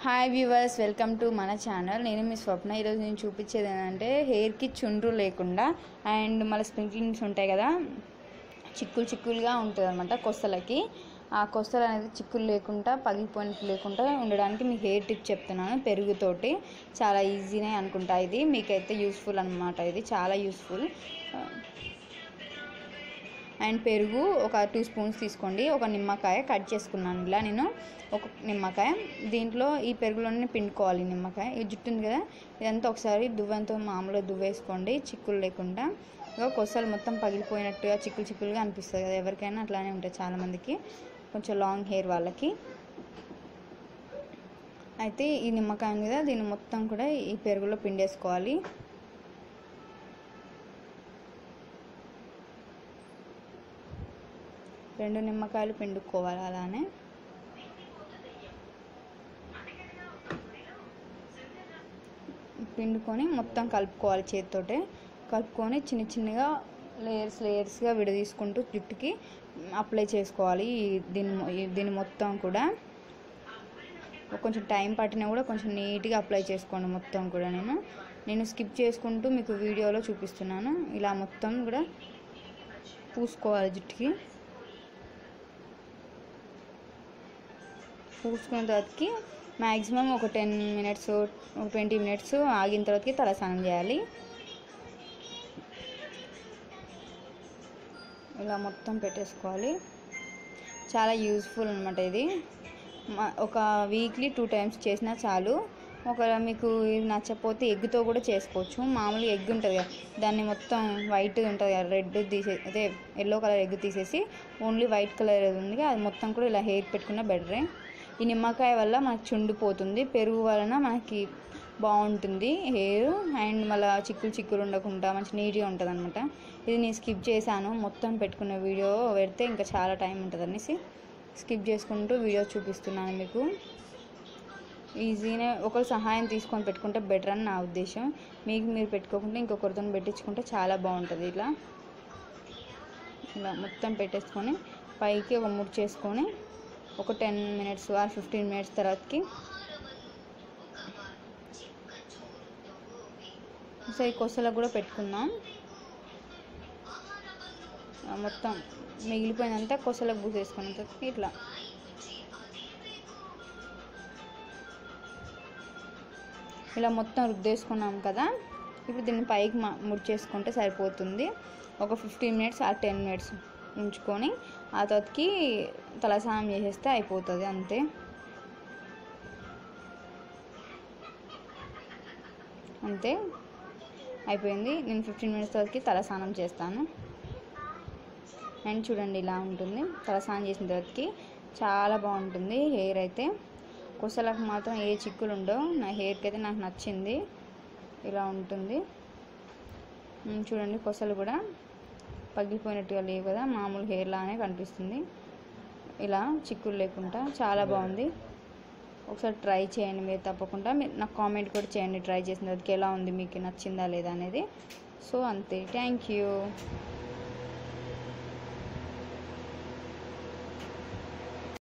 hi viewers welcome to మన channel నేను మీ స్వప్న ఈరోజు నేను చూపించేది ఏంటంటే హెయిర్కి చుండ్రు లేకుండా అండ్ మళ్ళీ స్ప్రింక్లింగ్స్ ఉంటాయి కదా చిక్కులు చిక్కులుగా ఉంటుంది అనమాట కొస్తలకి ఆ కొస్తలు అనేది చిక్కులు లేకుండా పగిలిపోయినట్టు లేకుండా ఉండడానికి మీకు హెయిర్ టిప్ చెప్తున్నాను పెరుగుతోటి చాలా ఈజీనే అనుకుంటా ఇది మీకైతే యూస్ఫుల్ అనమాట ఇది చాలా యూస్ఫుల్ అండ్ పెరుగు ఒక టూ స్పూన్స్ తీసుకోండి ఒక నిమ్మకాయ కట్ చేసుకున్నాను ఇలా నేను ఒక నిమ్మకాయ దీంట్లో ఈ పెరుగులోనే పిండుకోవాలి ఈ నిమ్మకాయ ఈ జుట్టు ఉంది కదా ఇదంతా ఒకసారి దువ్వెంతో మామూలుగా దువ్వేసుకోండి చిక్కులు లేకుండా ఇక కొసలు మొత్తం పగిలిపోయినట్టుగా చిక్కులు చిక్కులుగా అనిపిస్తుంది కదా ఎవరికైనా అట్లానే ఉంటాయి చాలామందికి కొంచెం లాంగ్ హెయిర్ వాళ్ళకి అయితే ఈ నిమ్మకాయ ఉంది కదా దీన్ని మొత్తం కూడా ఈ పెరుగులో పిండేసుకోవాలి రెండు నిమ్మకాయలు పిండుకోవాలి అలానే పిండుకొని మొత్తం కలుపుకోవాలి చేతితోటే కలుపుకొని చిన్న చిన్నగా లేయర్స్ లేయర్స్గా విడదీసుకుంటూ జుట్టుకి అప్లై చేసుకోవాలి ఈ- దీని మొ- ఈ- దీని మొత్తం కూడా కొంచెం టైం పట్టినా కూడా కొంచెం నీట్గా అప్లై చేసుకోండి మొత్తం కూడా నేను నేను స్కిప్ చేసుకుంటూ మీకు వీడియోలో చూపిస్తున్నాను ఇలా మొత్తం కూడా పూసుకోవాలి జుట్టుకి పూసుకున్న తర్వాతకి మ్యాక్సిమం ఒక టెన్ మినిట్స్ ఒక ట్వంటీ మినిట్స్ ఆగిన తర్వాతకి తలస్నానం చేయాలి ఇలా మొత్తం పెట్టేసుకోవాలి చాలా యూస్ఫుల్ అనమాట ఇది మ- ఒక వీక్లీ టూ టైమ్స్ చేసినా చాలు ఒకవేళ మీకు ఇది నచ్చకపోతే ఎగ్తో కూడా చేసుకోవచ్చు మామూలుగా ఎగ్ ఉంటుంది కదా దాన్ని మొత్తం వైట్ ఉంటుంది కదా రెడ్ తీసే అదే ఎల్లో కలర్ ఎగ్ తీసేసి ఓన్లీ వైట్ కలర్ ఉంది అది మొత్తం కూడా ఇలా హెయిర్ పెట్టుకున్న బెటరే ఈ నిమ్మకాయ వల్ల మనకు చుండిపోతుంది పెరుగు వలన మనకి బాగుంటుంది హెయిర్ అండ్ మళ్ళీ చిక్కులు చిక్కులు ఉండకుండా మంచి నీట్గా ఉంటుంది అనమాట ఇది నేను స్కిప్ చేశాను మొత్తం పెట్టుకున్న వీడియో పెడితే ఇంకా చాలా టైం ఉంటుంది అనేసి స్కిప్ చేసుకుంటూ వీడియో చూపిస్తున్నాను మీకు ఈజీనే ఒకరు సహాయం తీసుకొని పెట్టుకుంటే బెటర్ అని నా ఉద్దేశం మీకు మీరు పెట్టుకోకుండా ఇంకొకరితో పెట్టించుకుంటే చాలా బాగుంటుంది ఇలా ఇలా మొత్తం పెట్టేసుకొని పైకి ఒక ముడి చేసుకొని ఒక ten minutes or fifteen minutes తర్వాతకి సో ఈ కొసలకు కూడా పెట్టుకుందాం ఆ మొత్తం మిగిలిపోయినంత కొసలకు పూసేసుకున్న తర్వాత ఇట్లా ఇలా మొత్తం రుద్దేసుకున్నాం కదా ఇప్పుడు దీన్ని పైకి మ- ముడిచేసుకుంటే సరిపోతుంది ఒక ఫిఫ్టీన్ మినిట్స్ ఆ టెన్ మినిట్స్ ఉంచుకొని ఆ తర్వాతకి తలస్నానం చేసేస్తే అయిపోతుంది అంతే అంతే అయిపోయింది నేను ఫిఫ్టీన్ మినిట్స్ తర్వాతకి తలస్నానం చేస్తాను అండ్ చూడండి ఇలా ఉంటుంది తలస్నానం చేసిన తర్వాతకి చాలా బాగుంటుంది హెయిర్ అయితే కొసలకు మాత్రం ఏ చిక్కులు ఉండవు నా హెయిర్కి అయితే నాకు నచ్చింది ఇలా ఉంటుంది ఉమ్, చూడండి కొసలు కూడా పగిలిపోయినట్టుగా లేవు కదా మామూలు హెయిర్ లానే కనిపిస్తుంది ఇలా చిక్కులు లేకుండా చాలా బాగుంది ఒకసారి ట్రై చేయండి మీరు తప్పకుండా మీరు నాకు కామెంట్ కూడా చేయండి ట్రై చేసిన తర్వాతకి ఎలా ఉంది మీకు నచ్చిందా లేదా అనేది సో అంతే థ్యాంక్ యూ